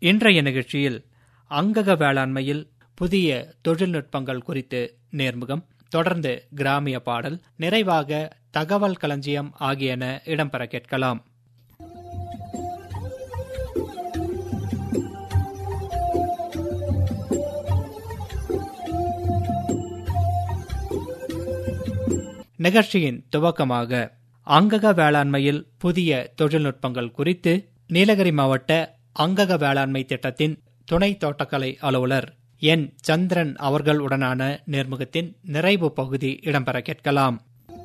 இன்றைய நிகழ்ச்சியில் அங்கக வேளாண்மையில் புதிய தொழில்நுட்பங்கள் குறித்து நேர்முகம் தொடர்ந்து கிராமிய பாடல் நிறைவாக தகவல் களஞ்சியம் ஆகியன இடம்பெற கேட்கலாம் நிகழ்ச்சியின் துவக்கமாக அங்கக வேளாண்மையில் புதிய தொழில்நுட்பங்கள் குறித்து நீலகிரி மாவட்ட அங்கக வேளாண்மை திட்டத்தின் துணை தோட்டக்கலை அலுவலர் என் சந்திரன் அவர்களுடனான நேர்முகத்தின் நிறைவு பகுதி இடம்பெற கேட்கலாம்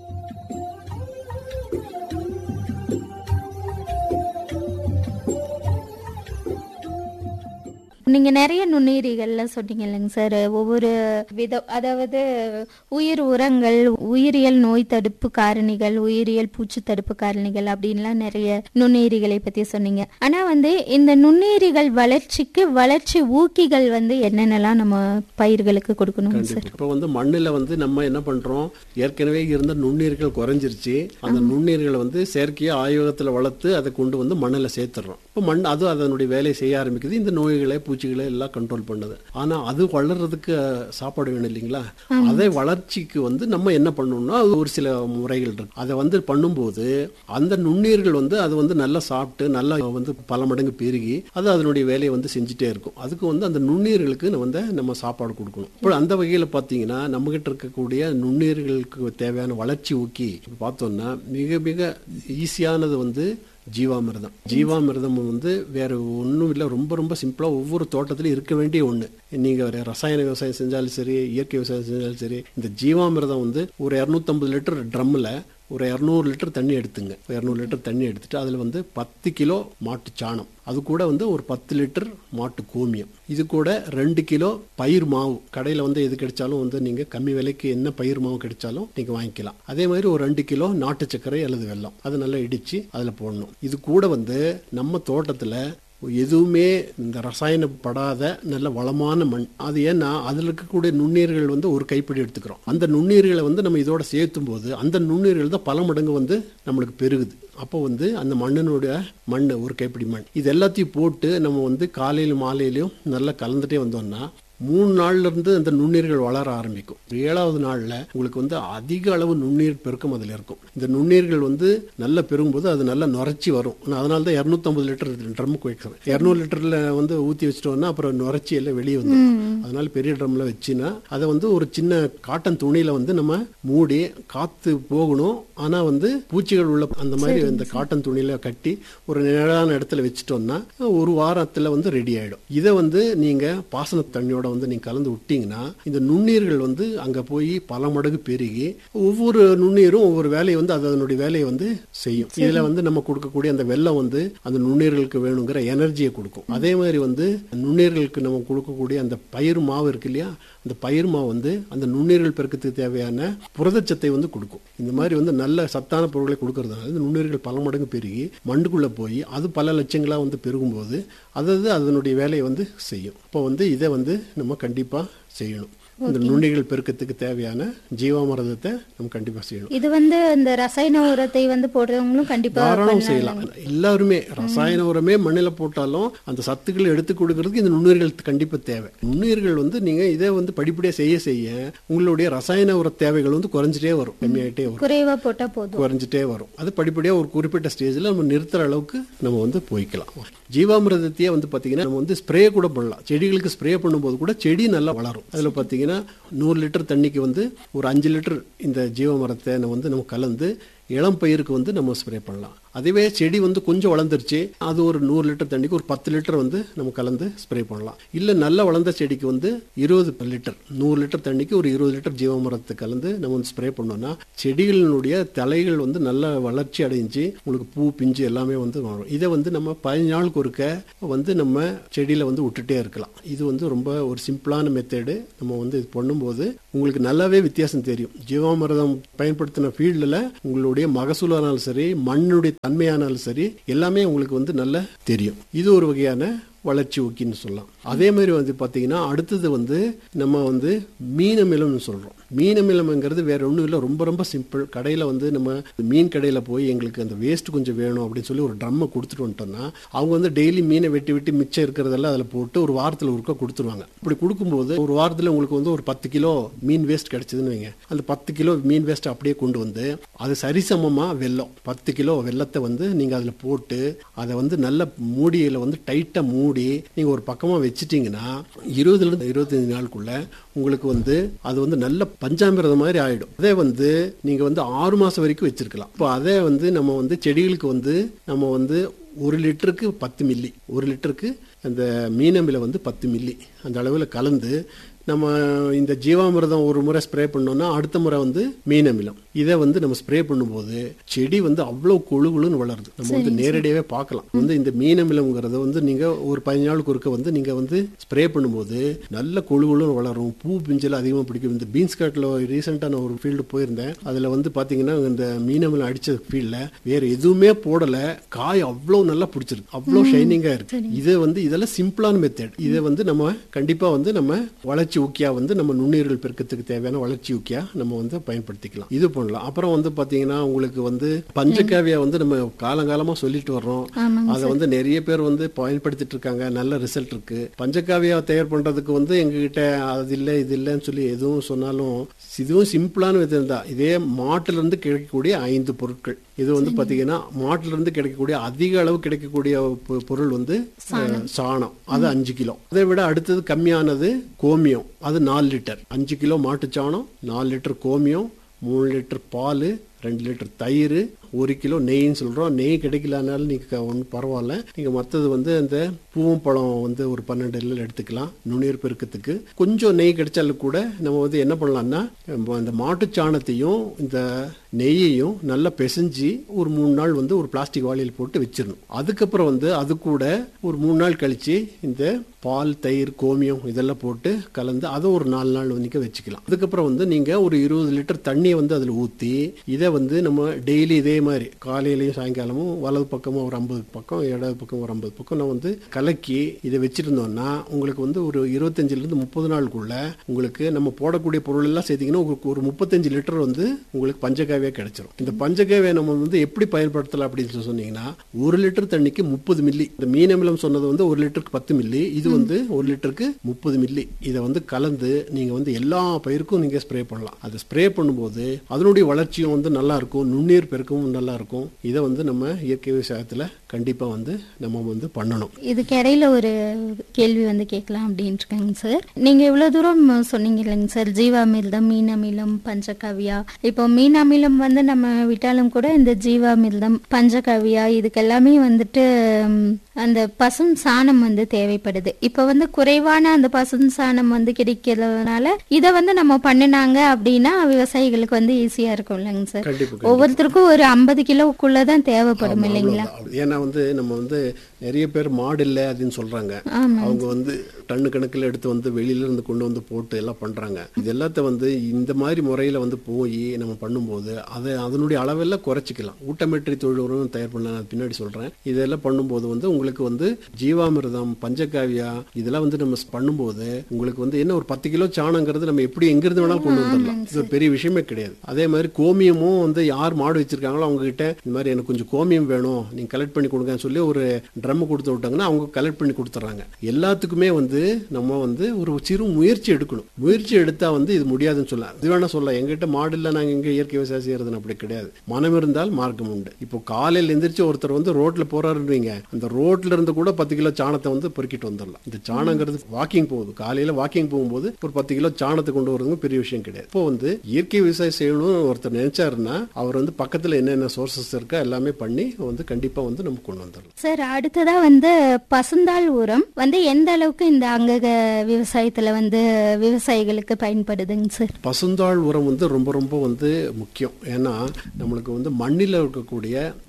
நீங்க நிறைய நுண்ணுயிரிகள்லாம் சொன்னீங்க இல்லைங்க சார் ஒவ்வொரு வித அதாவது உயிர் உரங்கள் உயிரியல் நோய் தடுப்பு காரணிகள் உயிரியல் பூச்சி தடுப்பு காரணிகள் அப்படின்லாம் நிறைய நுண்ணுயிரிகளை பத்தி சொன்னீங்க ஆனா வந்து இந்த நுண்ணுயிரிகள் வளர்ச்சிக்கு வளர்ச்சி ஊக்கிகள் வந்து என்னென்னலாம் நம்ம பயிர்களுக்கு கொடுக்கணும் சார் கண்டிப்பா இப்போ வந்து மண்ணில் வந்து நம்ம என்ன பண்றோம் ஏற்கனவே இருந்த நுண்ணீர்கள் குறைஞ்சிருச்சு அந்த நுண்ணீர்களை வந்து செயற்கையா ஆய்வகத்தில் வளர்த்து அதை கொண்டு வந்து மண்ணில் சேர்த்துடுறோம் இப்போ மண் அது அதனுடைய வேலையை செய்ய ஆரம்பிக்குது இந்த நோய்களை பூச்சிகளை எல்லாம் கண்ட்ரோல் பண்ணுது ஆனா அது வளர்றதுக்கு அஹ், சாப்பாடு வேணும் இல்லைங்களா அதை வளர்ச்சிக்கு வந்து நம்ம என்ன பண்ணணும்னா அது ஒரு சில முறைகள் இருக்கு அதை வந்து பண்ணும்போது அந்த நுண்ணீர்கள் வந்து அது வந்து நல்லா சாப்பிட்டு நல்லா வந்து பல மடங்கு பெருகி அது அதனுடைய வேலையை வந்து செஞ்சுட்டே இருக்கும் அதுக்கு வந்து அந்த நுண்ணீர்களுக்கு நம்ம வந்து நம்ம சாப்பாடு கொடுக்கணும் இப்போ அந்த வகையில் பார்த்தீங்கன்னா நம்மகிட்ட இருக்கக்கூடிய நுண்ணீர்களுக்கு தேவையான வளர்ச்சி ஊக்கி பார்த்தோம்னா மிக மிக ஈஸியானது வந்து ஜீவாமிர்தம் ஜீவாமிர்தம் வந்து வேற ஒன்றும் இல்லை ரொம்ப ரொம்ப சிம்பிளாக ஒவ்வொரு தோட்டத்திலும் இருக்க வேண்டிய ஒன்று நீங்கள் ஒரு ரசாயன விவசாயம் செஞ்சாலும் சரி இயற்கை விவசாயம் செஞ்சாலும் சரி இந்த ஜீவாமிர்தம் வந்து ஒரு இரநூத்தம்பது லிட்டர் ட்ரம்மில் ஒரு இரநூறு லிட்டர் தண்ணி எடுத்துங்க இரநூறு லிட்டர் தண்ணி எடுத்துட்டு அதில் வந்து பத்து கிலோ மாட்டு சாணம் அது கூட வந்து ஒரு பத்து லிட்டர் மாட்டு கோமியம் இது கூட ரெண்டு கிலோ பயிர் மாவு கடையில் வந்து எது கிடைச்சாலும் வந்து நீங்கள் கம்மி விலைக்கு என்ன பயிர் மாவு கிடைச்சாலும் நீங்கள் வாங்கிக்கலாம் அதே மாதிரி ஒரு ரெண்டு கிலோ நாட்டு சர்க்கரை அல்லது வெல்லம் அது நல்லா இடித்து அதில் போடணும் இது கூட வந்து நம்ம தோட்டத்தில் எதுவுமே இந்த ரசாயனப்படாத நல்ல வளமான மண் அது ஏன்னா அதில் இருக்கக்கூடிய நுண்ணீர்கள் வந்து ஒரு கைப்பிடி எடுத்துக்கிறோம் அந்த நுண்ணீர்களை வந்து நம்ம இதோட சேர்த்தும் போது அந்த நுண்ணீர்கள் தான் பல மடங்கு வந்து நம்மளுக்கு பெருகுது அப்போ வந்து அந்த மண்ணினுடைய மண் ஒரு கைப்பிடி மண் இது எல்லாத்தையும் போட்டு நம்ம வந்து காலையிலும் மாலையிலையும் நல்லா கலந்துட்டே வந்தோம்னா மூணு நாள்ல இருந்து அந்த நுண்ணீர்கள் வளர ஆரம்பிக்கும் ஏழாவது நாள்ல உங்களுக்கு வந்து அதிக அளவு நுண்ணீர் பெருக்கம் அதில் இருக்கும் இந்த நுண்ணீர்கள் வந்து நல்லா பெருகும்போது அது நல்லா நுரைச்சி வரும் நான் அதனால தான் இரநூத்தம்பது லிட்டர் ட்ரம்முக்கு வைக்கிறேன் இரநூறு லிட்டர்ல வந்து ஊற்றி வச்சிட்டோம்னா அப்புறம் நுரைச்சி எல்லாம் வெளியே வந்து அதனால பெரிய ட்ரம்ல வச்சுன்னா அதை வந்து ஒரு சின்ன காட்டன் துணியில வந்து நம்ம மூடி காத்து போகணும் ஆனா வந்து பூச்சிகள் உள்ள அந்த மாதிரி இந்த காட்டன் துணியில கட்டி ஒரு நிழலான இடத்துல வச்சுட்டோம்னா ஒரு வாரத்துல வந்து ரெடி ஆயிடும் இதை வந்து நீங்க பாசன தண்ணியோட வந்து நீங்க கலந்து விட்டீங்கன்னா இந்த நுண்ணீர்கள் வந்து அங்க போய் பல மடங்கு பெருகி ஒவ்வொரு நுண்ணீரும் ஒவ்வொரு வேலையை வந்து அது அதனுடைய வேலையை வந்து செய்யும் இதுல வந்து நம்ம கொடுக்கக்கூடிய அந்த வெள்ளம் வந்து அந்த நுண்ணீர்களுக்கு வேணுங்கிற எனர்ஜியை கொடுக்கும் அதே மாதிரி வந்து நுண்ணீர்களுக்கு நம்ம கொடுக்கக்கூடிய அந்த பயிர் மாவு இருக்கு இல்லையா அந்த பயிர் மாவு வந்து அந்த நுண்ணீர்கள் பெருக்கத்துக்கு தேவையான புரதச்சத்தை வந்து கொடுக்கும் இந்த மாதிரி வந்து நல்ல சத்தான பொருட்களை கொடுக்கறதுனால இந்த நுண்ணீர்கள் பல மடங்கு பெருகி மண்ணுக்குள்ள போய் அது பல லட்சங்களா வந்து பெருகும்போது அதாவது அதனுடைய வேலையை வந்து செய்யும் அப்போ வந்து இதை வந்து நம்ம கண்டிப்பா செய்யணும் இந்த நுண்ணிகள் பெருக்கத்துக்கு தேவையான ஜீவாமிரதத்தை நம்ம கண்டிப்பா செய்யணும் இது வந்து இந்த ரசாயன உரத்தை வந்து போடுறவங்களும் கண்டிப்பா தாராளம் செய்யலாம் எல்லாருமே ரசாயன உரமே மண்ணில் போட்டாலும் அந்த சத்துக்களை எடுத்து கொடுக்கறதுக்கு இந்த நுண்ணுயிர்கள் கண்டிப்பா தேவை நுண்ணுயிர்கள் வந்து நீங்க இதை வந்து படிப்படியா செய்ய செய்ய உங்களுடைய ரசாயன உர தேவைகள் வந்து குறைஞ்சிட்டே வரும் கம்மியாயிட்டே வரும் குறைவா போட்டா போதும் குறைஞ்சிட்டே வரும் அது படிப்படியா ஒரு குறிப்பிட்ட ஸ்டேஜ்ல நம்ம நிறுத்துற அளவுக்கு நம்ம வந்து போய்க்கலாம் ஜீவாமிரதத்தையே வந்து பாத்தீங்கன்னா நம்ம வந்து ஸ்ப்ரே கூட பண்ணலாம் செடிகளுக்கு ஸ்ப்ரே பண்ணும்போது கூட செடி நல்லா வளரும் அதுல பாத்தீங்கன்னா நூறு லிட்டர் தண்ணிக்கு வந்து ஒரு அஞ்சு லிட்டர் இந்த ஜீவாமரத்தை நம்ம வந்து நம்ம கலந்து இளம் பயிருக்கு வந்து நம்ம ஸ்ப்ரே பண்ணலாம் அதுவே செடி வந்து கொஞ்சம் வளர்ந்துருச்சு அது ஒரு நூறு லிட்டர் தண்ணிக்கு ஒரு பத்து லிட்டர் வந்து நம்ம கலந்து ஸ்ப்ரே பண்ணலாம் இல்லை நல்லா வளர்ந்த செடிக்கு வந்து இருபது லிட்டர் நூறு லிட்டர் தண்ணிக்கு ஒரு இருபது லிட்டர் ஜீவாமரத்தை கலந்து நம்ம வந்து ஸ்ப்ரே பண்ணோம்னா செடிகளினுடைய தலைகள் வந்து நல்ல வளர்ச்சி அடைஞ்சு உங்களுக்கு பூ பிஞ்சு எல்லாமே வந்து வரும் இதை வந்து நம்ம பதினஞ்சு நாளுக்கு ஒருக்க வந்து நம்ம செடியில் வந்து விட்டுட்டே இருக்கலாம் இது வந்து ரொம்ப ஒரு சிம்பிளான மெத்தேடு நம்ம வந்து இது பண்ணும்போது உங்களுக்கு நல்லாவே வித்தியாசம் தெரியும் ஜீவாமிரதம் பயன்படுத்தின ஃபீல்டில் உங்களுடைய மகசூலானாலும் சரி மண்ணுடைய தன்மையானாலும் சரி எல்லாமே உங்களுக்கு வந்து நல்லா தெரியும் இது ஒரு வகையான வளர்ச்சி ஊக்கின்னு சொல்லலாம் அதே மாதிரி வந்து பார்த்தீங்கன்னா அடுத்தது வந்து நம்ம வந்து மீனமிலம்னு சொல்கிறோம் மீனமிலம்ங்கிறது வேற ஒன்றும் இல்லை ரொம்ப ரொம்ப சிம்பிள் கடையில் வந்து நம்ம மீன் கடையில் போய் எங்களுக்கு அந்த வேஸ்ட் கொஞ்சம் வேணும் அப்படின்னு சொல்லி ஒரு ட்ரம்மை கொடுத்துட்டு வந்துட்டோம்னா அவங்க வந்து டெய்லி மீனை வெட்டி வெட்டி மிச்சம் இருக்கிறதெல்லாம் அதில் போட்டு ஒரு வாரத்தில் ஒருக்கா கொடுத்துருவாங்க அப்படி கொடுக்கும்போது ஒரு வாரத்தில் உங்களுக்கு வந்து ஒரு பத்து கிலோ மீன் வேஸ்ட் கிடைச்சதுன்னு வைங்க அந்த பத்து கிலோ மீன் வேஸ்ட் அப்படியே கொண்டு வந்து அது சரிசமமாக வெல்லம் பத்து கிலோ வெள்ளத்தை வந்து நீங்கள் அதில் போட்டு அதை வந்து நல்ல மூடியில் வந்து டைட்டாக மூடி நீங்கள் ஒரு பக்கமாக வச்சிட்டிங்கன்னா இருபதுலேருந்து இருபத்தஞ்சு நாளுக்குள்ள உங்களுக்கு வந்து அது வந்து நல்ல பஞ்சாமிரதம் மாதிரி ஆயிடும் அதே வந்து நீங்கள் வந்து ஆறு மாதம் வரைக்கும் வச்சிருக்கலாம் இப்போ அதே வந்து நம்ம வந்து செடிகளுக்கு வந்து நம்ம வந்து ஒரு லிட்டருக்கு பத்து மில்லி ஒரு லிட்டருக்கு அந்த மீனமில வந்து பத்து மில்லி அந்த அளவில் கலந்து நம்ம இந்த ஜீவாமிர்தம் ஒரு முறை ஸ்ப்ரே பண்ணோம்னா அடுத்த முறை வந்து மீன் அமிலம் இதை வந்து நம்ம ஸ்ப்ரே பண்ணும்போது செடி வந்து அவ்வளோ கொழு கொழுன்னு வளருது நம்ம வந்து நேரடியாகவே பார்க்கலாம் வந்து இந்த மீன் அமிலம்ங்கிறத வந்து நீங்க ஒரு பதினஞ்சு நாளுக்கு ஒருக்க வந்து நீங்க வந்து ஸ்ப்ரே பண்ணும்போது நல்ல கொழு கொழுன்னு வளரும் பூ பிஞ்சல் அதிகமாக பிடிக்கும் இந்த பீன்ஸ் காட்டில் ரீசெண்டாக நான் ஒரு ஃபீல்டு போயிருந்தேன் அதில் வந்து பார்த்தீங்கன்னா இந்த மீன் அமிலம் அடிச்ச ஃபீல்டில் வேற எதுவுமே போடலை காய் அவ்வளோ நல்லா பிடிச்சிருக்கு அவ்வளோ ஷைனிங்காக இருக்கு இது வந்து இதெல்லாம் சிம்பிளான மெத்தட் இதை வந்து நம்ம கண்டிப்பாக வந்து நம்ம வளர்ச்சி ஊக்கியா வந்து நம்ம நுண்ணுயிர்கள் பெருக்கத்துக்கு தேவையான வளர்ச்சி ஊக்கியா நம்ம வந்து பயன்படுத்திக்கலாம் இது பண்ணலாம் அப்புறம் வந்து பாத்தீங்கன்னா உங்களுக்கு வந்து பஞ்சகாவியா வந்து நம்ம காலங்காலமா சொல்லிட்டு வர்றோம் அதை வந்து நிறைய பேர் வந்து பயன்படுத்திட்டு இருக்காங்க நல்ல ரிசல்ட் இருக்கு பஞ்சகாவியா தயார் பண்றதுக்கு வந்து எங்ககிட்ட அது இல்லை இது இல்லைன்னு சொல்லி எதுவும் சொன்னாலும் இதுவும் சிம்பிளான விதம் தான் இதே மாட்டுல இருந்து கிடைக்கக்கூடிய ஐந்து பொருட்கள் இது வந்து பாத்தீங்கன்னா மாட்டுல இருந்து கிடைக்கக்கூடிய அதிக அளவு கிடைக்கக்கூடிய பொ- பொருள் வந்து அஹ், சாணம் அது அஞ்சு கிலோ அதை விட அடுத்தது கம்மியானது கோமியம் அது நாலு லிட்டர் அஞ்சு கிலோ மாட்டு சாணம் நாலு லிட்டர் கோமியம் மூணு லிட்டர் பால் ரெண்டு லிட்டர் தயிர் ஒரு கிலோ நெய்ன்னு சொல்கிறோம் நெய் கிடைக்கலனாலும் நீங்கள் ஒன்றும் பரவாயில்ல நீங்கள் மற்றது வந்து அந்த பூவும் பழம் வந்து ஒரு பன்னெண்டு எல்லாம் எடுத்துக்கலாம் நுண்ணீர் பெருக்கத்துக்கு கொஞ்சம் நெய் கிடைச்சாலும் கூட நம்ம வந்து என்ன பண்ணலாம்னா நம்ம அந்த மாட்டுச் சாணத்தையும் இந்த நெய்யையும் நல்லா பிசைஞ்சு ஒரு மூணு நாள் வந்து ஒரு பிளாஸ்டிக் வாளியில் போட்டு வச்சிடணும் அதுக்கப்புறம் வந்து அது கூட ஒரு மூணு நாள் கழிச்சு இந்த பால் தயிர் கோமியம் இதெல்லாம் போட்டு கலந்து அதை ஒரு நாலு நாள் வந்து வச்சுக்கலாம் அதுக்கப்புறம் வந்து நீங்க ஒரு இருபது லிட்டர் தண்ணியை வந்து அதில் ஊற்றி இதை வந்து நம்ம டெய்லி இதே மாதிரி காலையிலையும் சாயங்காலமும் வலது பக்கமும் ஒரு ஐம்பது பக்கம் இடது பக்கம் ஒரு ஐம்பது பக்கம் நான் வந்து கலக்கி இதை வச்சிருந்தோம்னா உங்களுக்கு வந்து ஒரு இருபத்தஞ்சுல இருந்து முப்பது நாளுக்குள்ள உங்களுக்கு நம்ம போடக்கூடிய பொருள் எல்லாம் சேர்த்தீங்கன்னா உங்களுக்கு ஒரு முப்பத்தஞ்சு லிட்டர் வந்து உங்களுக்கு பஞ்சகாவியா கிடைச்சிரும் இந்த பஞ்சகாவியை நம்ம வந்து எப்படி பயன்படுத்தலாம் அப்படின்னு சொல்லி சொன்னீங்கன்னா ஒரு லிட்டர் தண்ணிக்கு முப்பது மில்லி இந்த மீன் அமிலம் சொன்னது வந்து ஒரு லிட்டருக்கு பத்து மில்லி இது வந்து ஒரு லிட்டருக்கு முப்பது மில்லி இதை வந்து கலந்து நீங்க வந்து எல்லா பயிருக்கும் நீங்க ஸ்ப்ரே பண்ணலாம் அது ஸ்ப்ரே பண்ணும்போது அதனுடைய வளர்ச்சியும் வந்து நல்லா இருக்கும் நுண்ணீர் பெருக்கமும் நல்லா இருக்கும் இதை வந்து நம்ம இயற்கை விவசாயத்துல கண்டிப்பா வந்து நம்ம வந்து பண்ணணும் இதுக்கு இடையில ஒரு கேள்வி வந்து கேட்கலாம் அப்படின்ட்டு இருக்கேங்க சார் நீங்க இவ்வளவு தூரம் சொன்னீங்க இல்லைங்க சார் ஜீவாமிர்தம் மீனமிலம் பஞ்சகவ்யா இப்போ மீனமிலம் வந்து நம்ம விட்டாலும் கூட இந்த ஜீவாமிர்தம் பஞ்சகவ்யா இதுக்கு எல்லாமே வந்துட்டு ம், அந்த பசும் சாணம் வந்து தேவைப்படுது இப்போ வந்து குறைவான அந்த பசும் சாணம் வந்து கிடைக்கிறதுனால இதை வந்து நம்ம பண்ணினாங்க அப்படின்னா விவசாயிகளுக்கு வந்து ஈஸியா இருக்கும் இல்லைங்க சார் கண்டிப்பா ஒவ்வொருத்தருக்கும் ஒரு ஐம்பது கிலோக்குள்ளதான் தேவைப்படும் ஆமா, இல்லைங்களா அவ்வளவுதான். ஏன்னா வந்து நம்ம வந்து நிறைய பேர் மாடு இல்லை அப்படின்னு சொல்றாங்க ஆமா அவங்க வந்து டன்னு கணக்கில் எடுத்து வந்து வெளியில இருந்து கொண்டு வந்து போட்டு எல்லாம் பண்றாங்க இது எல்லாத்த வந்து இந்த மாதிரி முறையில வந்து போய் நம்ம பண்ணும்போது அதை அதனுடைய அளவெல்லாம் குறைச்சிக்கலாம் ஊட்டமேற்றி தொழில் உரம் தயார் பண்ண நான் பின்னாடி சொல்றேன் இதெல்லாம் பண்ணும்போது வந்து உங்களுக்கு வந்து ஜீவாமிர்தம் பஞ்சகாவியா இதெல்லாம் வந்து நம்ம பண்ணும்போது உங்களுக்கு வந்து என்ன ஒரு பத்து கிலோ சாணங்கிறது நம்ம எப்படி எங்கிருந்து வேணாலும் கொண்டு வந்துடலாம் இது ஒரு பெரிய விஷயமே கிடையாது அதே மாதிரி கோமியமும் வந்து யார் மாடு வச்சிருக்காங்களோ அவங்க கிட்ட இந்த மாதிரி எனக்கு கொஞ்சம் கோமியம் வேணும் நீங்க கலெக்ட் பண்ணி கொடுங்கன்னு சொல்லி ஒரு ட்ரம் கொடுத்து விட்டாங்கன்னா அவங்க கலெக்ட் பண்ணி கொடுத்துட்றாங்க எல்லாத்துக்குமே வந்து நம்ம வந்து ஒரு சிறு முயற்சி எடுக்கணும் முயற்சி எடுத்தா வந்து இது முடியாதுன்னு சொல்லலாம் இது வேணா சொல்லலாம் எங்கிட்ட மாடு இல்லை நாங்க எங்க இயற்கை விவசாயம் செய்யறதுன்னு அப்படி கிடையாது மனம் இருந்தால் மார்க்கம் உண்டு இப்போ காலையில் எந்திரிச்சு ஒருத்தர் வந்து ரோட்ல போறாருன்றீங்க அந்த ரோட்ல இருந்து கூட பத்து கிலோ சாணத்தை வந்து பொறுக்கிட்டு வந்துடலாம் இந்த சாணங்கிறது வாக்கிங் போகுது காலையில வாக்கிங் போகும்போது ஒரு பத்து கிலோ சாணத்தை கொண்டு வரதுங்க பெரிய விஷயம் கிடையாது இப்போ வந்து இயற்கை விவசாயம் செய்யணும்னு ஒருத்தர் நினைச்சாருன்னா அவர் வந்து பக்கத்துல என்னென்ன சோர்சஸ் இருக்கா எல்லாமே பண்ணி வந்து கண்டிப்பா வந்து நம்ம கொண்டு வந்துடலாம் சார் அடுத்ததா வந்து பசுந்தாள் உரம் வந்து எந்த அளவுக்கு இந்த அங்கக விவசாயத்துல வந்து விவசாயிகளுக்கு பயன்படுதுங்க சார் பசுந்தாள் உரம் வந்து ரொம்ப ரொம்ப வந்து முக்கியம் ஏன்னா நம்மளுக்கு வந்து மண்ணில் இருக்கக்கூடிய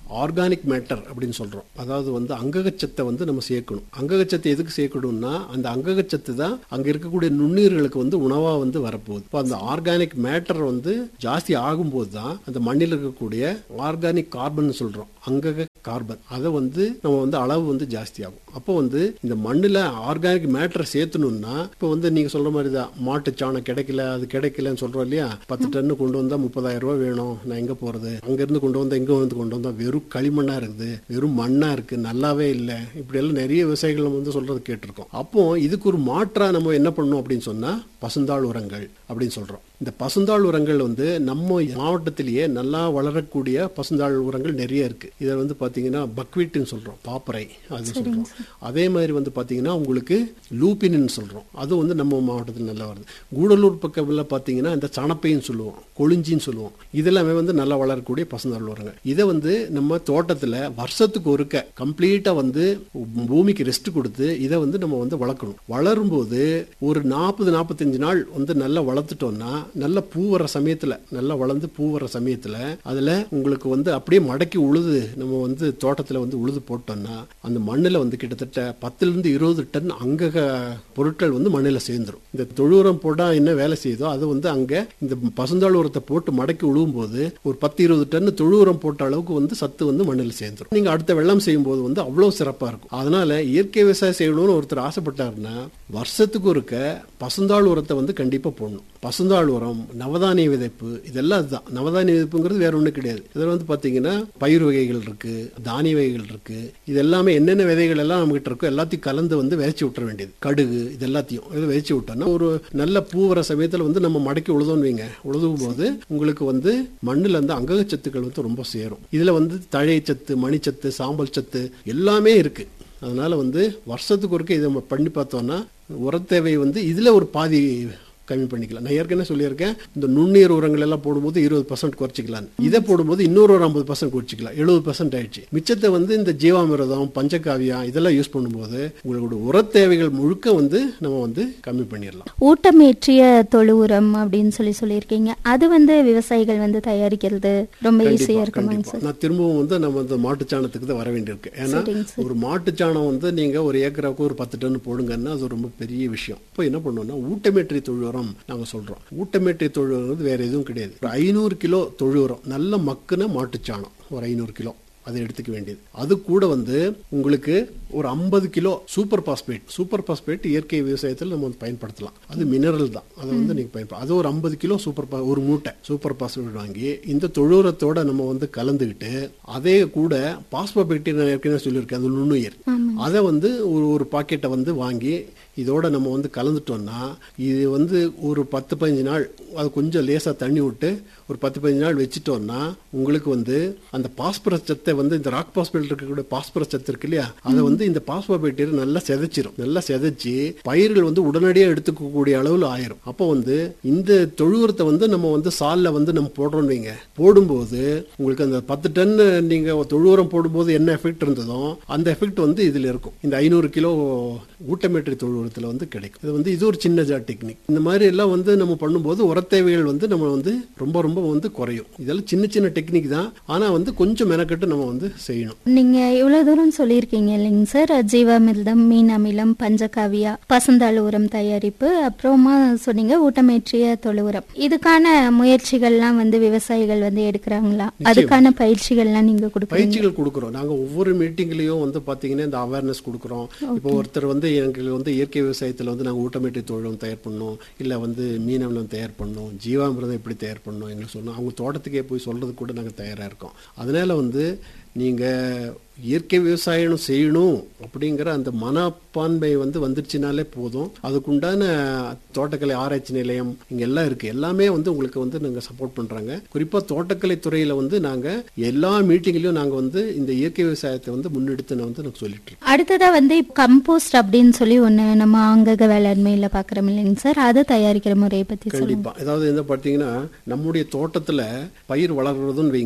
ஆர்கானிக் மேட்டர் அப்படின்னு சொல்றோம் அதாவது வந்து அங்ககச்சத்தை வந்து நம்ம சேர்க்கணும் அங்ககச்சத்தை எதுக்கு சேர்க்கணும்னா அந்த அங்ககச்சத்து தான் அங்க இருக்கக்கூடிய நுண்ணுயிர்களுக்கு வந்து உணவா வந்து வரப்போகுது இப்போ அந்த ஆர்கானிக் மேட்டர் வந்து ஜாஸ்தி ஆகும்போது தான் அந்த மண்ணில் இருக்கக்கூடிய ஆர்கானிக் கார்பன் சொல்றோம் அங்கக கார்பன் அதை வந்து நம்ம வந்து அளவு வந்து ஜாஸ்தி ஆகும் அப்போ வந்து இந்த மண்ணில் ஆர்கானிக் மேட்டரை சேர்த்தணும்னா இப்போ வந்து நீங்க சொல்ற மாதிரி தான் மாட்டு சாணம் கிடைக்கல அது கிடைக்கலன்னு சொல்றோம் இல்லையா பத்து டன்னு கொண்டு வந்தா முப்பதாயிரம் ரூபாய் வேணும் நான் எங்க போறது அங்க இருந்து கொண்டு வந்தா இங்க வந்து கொண்டு வந்தா வெறும் களிமண்ணா இருக்குது வெறும் மண்ணா இருக்கு நல்லாவே இல்லை இப்படி எல்லாம் நிறைய விவசாயிகள் நம்ம வந்து சொல்றது கேட்டிருக்கோம் அப்போ இதுக்கு ஒரு மாற்றா நம்ம என்ன பண்ணணும் அப்படின்னு சொன்னா பசுந்தாள் உரங்கள் அப்படின்னு சொல்றோம் இந்த பசுந்தாள் உரங்கள் வந்து நம்ம மாவட்டத்திலேயே நல்லா வளரக்கூடிய பசுந்தாள் உரங்கள் நிறைய இருக்கு இதை வந்து பாத்தீங்கன்னா பக்வீட்னு சொல்றோம் பாப்பரை அது சொல்றோம் அதே மாதிரி வந்து பாத்தீங்கன்னா உங்களுக்கு லூப்பின்னு சொல்றோம் அது வந்து நம்ம மாவட்டத்தில் நல்லா வருது கூடலூர் பக்கம்ல பாத்தீங்கன்னா இந்த சணப்பைன்னு சொல்லுவோம் கொளிஞ்சின்னு சொல்லுவோம் இதெல்லாமே வந்து நல்லா வளரக்கூடிய பசுந்தாள் உரங்கள் இதை வந்து நம்ம தோட்டத்துல வருஷத்துக்கு ஒருக்க கம்ப்ளீட்டா வந்து பூமிக்கு ரெஸ்ட் கொடுத்து இதை வந்து நம்ம வந்து வளர்க்கணும் வளரும்போது ஒரு நாற்பது நாற்பத்தஞ்சு நாள் வந்து நல்லா வளர்த்துட்டோம்னா நல்ல பூ வர சமயத்துல நல்லா வளர்ந்து பூ வர சமயத்துல அதுல உங்களுக்கு வந்து அப்படியே மடக்கி உழுது நம்ம வந்து தோட்டத்துல வந்து உழுது போட்டோம்னா அந்த மண்ணுல வந்து கிட்டத்தட்ட பத்துல இருந்து இருபது டன் அங்கக பொருட்கள் வந்து மண்ணில் சேர்ந்துரும் இந்த தொழு உரம் போட்டா என்ன வேலை செய்யுதோ அது வந்து அங்க இந்த பசுந்தாள் உரத்தை போட்டு மடக்கி உழுவும் போது ஒரு பத்து இருபது டன் தொழு உரம் போட்ட அளவுக்கு வந்து சத்து வந்து மண்ணில் சேர்ந்துரும் நீங்க அடுத்த வெள்ளம் செய்யும் போது வந்து அவ்வளவு சிறப்பா இருக்கும் அதனால இயற்கை விவசாயம் செய்யணும்னு ஒருத்தர் ஆசைப்பட்டாருன்னா வருஷத்துக்கு ஒருக்க பசுந்தாள் உரத்தை வந்து கண்டிப்பா போடணும் பசுந்தாள் உரம் நவதானிய விதைப்பு இதெல்லாம் அதுதான் நவதானிய விதைப்புங்கிறது வேற ஒன்றும் கிடையாது இதில் வந்து பார்த்தீங்கன்னா பயிர் வகைகள் இருக்கு தானிய வகைகள் இருக்கு இது எல்லாமே என்னென்ன விதைகள் எல்லாம் நம்ம கிட்ட இருக்கோ எல்லாத்தையும் கலந்து வந்து விதைச்சு விட்டுற வேண்டியது கடுகு இது எல்லாத்தையும் இது விதைச்சு விட்டோம்னா ஒரு நல்ல பூ வர சமயத்தில் வந்து நம்ம மடக்கி உழுதோன்னு வைங்க உழுதும் போது உங்களுக்கு வந்து மண்ணில் வந்து அங்ககச்சத்துக்கள் வந்து ரொம்ப சேரும் இதில் வந்து தழைச்சத்து மணிச்சத்து சாம்பல் சத்து எல்லாமே இருக்கு அதனால வந்து வருஷத்துக்கு ஒருக்க இதை நம்ம பண்ணி பார்த்தோம்னா உரத்தேவை வந்து இதில் ஒரு பாதி கம்மி பண்ணிக்கலாம் நான் ஏற்கனவே சொல்லியிருக்கேன் இந்த நுண்ணீர் உரங்கள் எல்லாம் போடும்போது இருபது பர்சன்ட் குறைச்சிக்கலாம் இதை போடும்போது இன்னொரு ஒரு ஐம்பது பர்சன்ட் குறைச்சிக்கலாம் எழுபது பர்சன்ட் ஆயிடுச்சு மிச்சத்தை வந்து இந்த ஜீவாமிரதம் பஞ்சகாவியா இதெல்லாம் யூஸ் பண்ணும்போது உங்களோட உரத் தேவைகள் முழுக்க வந்து நம்ம வந்து கம்மி பண்ணிடலாம் ஊட்டமேற்றிய தொழு உரம் அப்படின்னு சொல்லி சொல்லியிருக்கீங்க அது வந்து விவசாயிகள் வந்து தயாரிக்கிறது ரொம்ப ஈஸியா கண்டிப்பா, இருக்குமாங்க கண்டிப்பா. சார் நான் திரும்பவும் வந்து நம்ம இந்த மாட்டுச்சாணத்துக்கு தான் வர வேண்டியிருக்கு ஏன்னா சரிங்க சார். ஒரு மாட்டுச்சாணம் வந்து நீங்க ஒரு ஏக்கராவுக்கு ஒரு பத்து டன் போடுங்கன்னா அது ரொம்ப பெரிய விஷயம் இப்போ என்ன பண்ணோம்னா ஊட்டமேற்றி தொழு உரம் நாங்க சொல்றோம் ஊட்டமேற்றி தொழு உரம் வந்து வேற எதுவும் கிடையாது ஒரு ஐநூறு கிலோ தொழு உரம் நல்ல மக்குன மாட்டுச்சாணம் ஒரு ஐநூறு கிலோ அதை எடுத்துக்க வேண்டியது அது கூட வந்து உங்களுக்கு ஒரு ஐம்பது kilo super phosphate super phosphate இயற்கை விவசாயத்தில் நம்ம வந்து பயன்படுத்தலாம் அது மினரல் தான் அதை வந்து நீங்க பயன்படுத்த அது ஒரு ஐம்பது கிலோ சூப்பர் பா ஒரு மூட்டை சூப்பர் பாஸ்பேட் வாங்கி இந்த தொழுவுரத்தோட நம்ம வந்து கலந்துக்கிட்டு அதே கூட பாஸ்போபேக்டீரியா ஏற்கனவே சொல்லியிருக்கேன் அது நுண்ணுயிர் அதை வந்து ஒரு ஒரு பாக்கெட்டை வந்து வாங்கி இதோட நம்ம வந்து கலந்துட்டோம்னா இது வந்து ஒரு பத்து பதினஞ்சு நாள் அது கொஞ்சம் லேசாக தண்ணி விட்டு ஒரு பத்து பதினஞ்சு நாள் வச்சுட்டோம்னா உங்களுக்கு வந்து அந்த பாஸ்பரஸ் சத்தை வந்து இந்த ராக் பாஸ்பேட் இருக்கக்கூடிய பாஸ்பரஸ் சத்து இருக்கு இல்லையா அதை வந்து இந்த பாஸ்போபேக்டீரியா நல்லா செதைச்சிரும் நல்லா செதைச்சு பயிர்கள் வந்து உடனடியாக எடுத்துக்கக்கூடிய அளவில் ஆயிரும் அப்போ வந்து இந்த தொழுவுரத்தை வந்து நம்ம வந்து சாலில் வந்து நம்ம போடுறோம்னு வைங்க போடும்போது உங்களுக்கு அந்த பத்து டன் நீங்க தொழுவுரம் போடும்போது என்ன எஃபெக்ட் இருந்ததோ அந்த எஃபெக்ட் வந்து இதுல இருக்கும் இந்த ஐநூறு கிலோ ஊட்டமேற்றி தொழுவுரத்துல வந்து கிடைக்கும் இது வந்து இது ஒரு சின்ன ஜா டெக்னிக் இந்த மாதிரி எல்லாம் வந்து நம்ம பண்ணும்போது உரத்தேவைகள் வந்து நம்ம வந்து ரொம்ப ரொம்ப வந்து குறையும் இதெல்லாம் சின்ன சின்ன டெக்னிக் தான் ஆனா வந்து கொஞ்சம் மெனக்கட்டு நம்ம வந்து செய்யணும் நீங்க இவ்வளவு தூரம் சொல்லியிருக்கீங்க இல்லைங்க சார் ஜீவாமிர்தம் மீன் அமிலம் பஞ்சகாவியா பசுந்தாள் உரம் தயாரிப்பு அப்புறமா சொன்னீங்க ஊட்டமேற்றிய தொழு உரம் இதுக்கான முயற்சிகள்லாம் வந்து விவசாயிகள் வந்து எடுக்கிறாங்களா அதுக்கான பயிற்சிகள்லாம் நீங்க கொடுக்குறீங்க பயிற்சிகள் கொடுக்குறோம் நாங்க ஒவ்வொரு மீட்டிங்லயும் வந்து பாத்தீங்கன்னா இந்த அவேர்னஸ் கொடுக்குறோம் இப்போ ஒருத்தர் வந்து எங்களுக்கு வந்து இயற்கை விவசாயத்துல வந்து நாங்க ஊட்டமேற்றி தொழிலும் தயார் பண்ணோம் இல்ல வந்து மீனவளம் தயார் பண்ணோம் ஜீவாமிரதம் எப்படி தயார் பண்ணோம் எங்களுக்கு சொன்னோம் அவங்க தோட்டத்துக்கே போய் சொல்றது கூட நாங்க தயாரா இருக்கோம் அதனால வந்து நீங்க இயற்கை விவசாயம் செய்யணும் அப்படிங்கிற அந்த மனப்பான்மை வந்து வந்துருச்சுனாலே போதும் அதுக்குண்டான தோட்டக்கலை ஆராய்ச்சி நிலையம் இங்க எல்லாம் இருக்கு எல்லாமே வந்து உங்களுக்கு வந்து நாங்க சப்போர்ட் பண்றாங்க குறிப்பா தோட்டக்கலை துறையில வந்து நாங்க எல்லா மீட்டிங்லயும் நாங்க வந்து இந்த இயற்கை விவசாயத்தை வந்து முன்னெடுத்து நான் வந்து நாங்க சொல்லிட்டு இருக்கோம் அடுத்ததா வந்து கம்போஸ்ட் அப்படின்னு சொல்லி ஒண்ணு நம்ம அங்கக வேளாண்மையில பாக்குறோம் இல்லைங்க சார் அதை தயாரிக்கிற முறையை பத்தி சொல்லுங்க கண்டிப்பா அதாவது என்ன பார்த்தீங்கன்னா நம்முடைய தோட்டத்துல பயிர் வளர்றதுன்னு வைங்க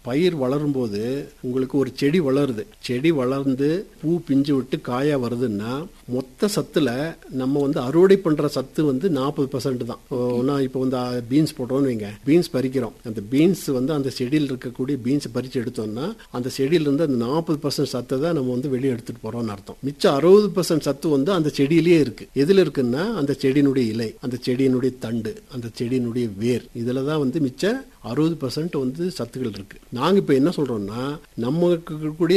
பயிர் வளரும் போது உங்களுக்கு ஒரு செடி வளருது செடி வளர்ந்து பூ பிஞ்சு விட்டு காயா வருதுன்னா மொத்த சத்துல நம்ம வந்து அறுவடை பண்ற சத்து வந்து நாற்பது பர்சன்ட் தான் ஒன்னா இப்போ வந்து பீன்ஸ் போட்டோம்னு வைங்க பீன்ஸ் பறிக்கிறோம் அந்த பீன்ஸ் வந்து அந்த செடியில் இருக்கக்கூடிய பீன்ஸ் பறிச்சு எடுத்தோம்னா அந்த செடியில இருந்து அந்த நாற்பது பர்சன்ட் சத்தை தான் நம்ம வந்து வெளியே எடுத்துட்டு போறோம்னு அர்த்தம் மிச்சம் அறுபது பர்சன்ட் சத்து வந்து அந்த செடியிலேயே இருக்கு எதுல இருக்குன்னா அந்த செடியினுடைய இலை அந்த செடியினுடைய தண்டு அந்த செடியினுடைய வேர் இதுல தான் வந்து மிச்ச அறுபது பர்சன்ட் வந்து சத்துக்கள் இருக்கு நாங்க இப்ப என்ன சொல்றோம்னா நமக்கு இருக்கக்கூடிய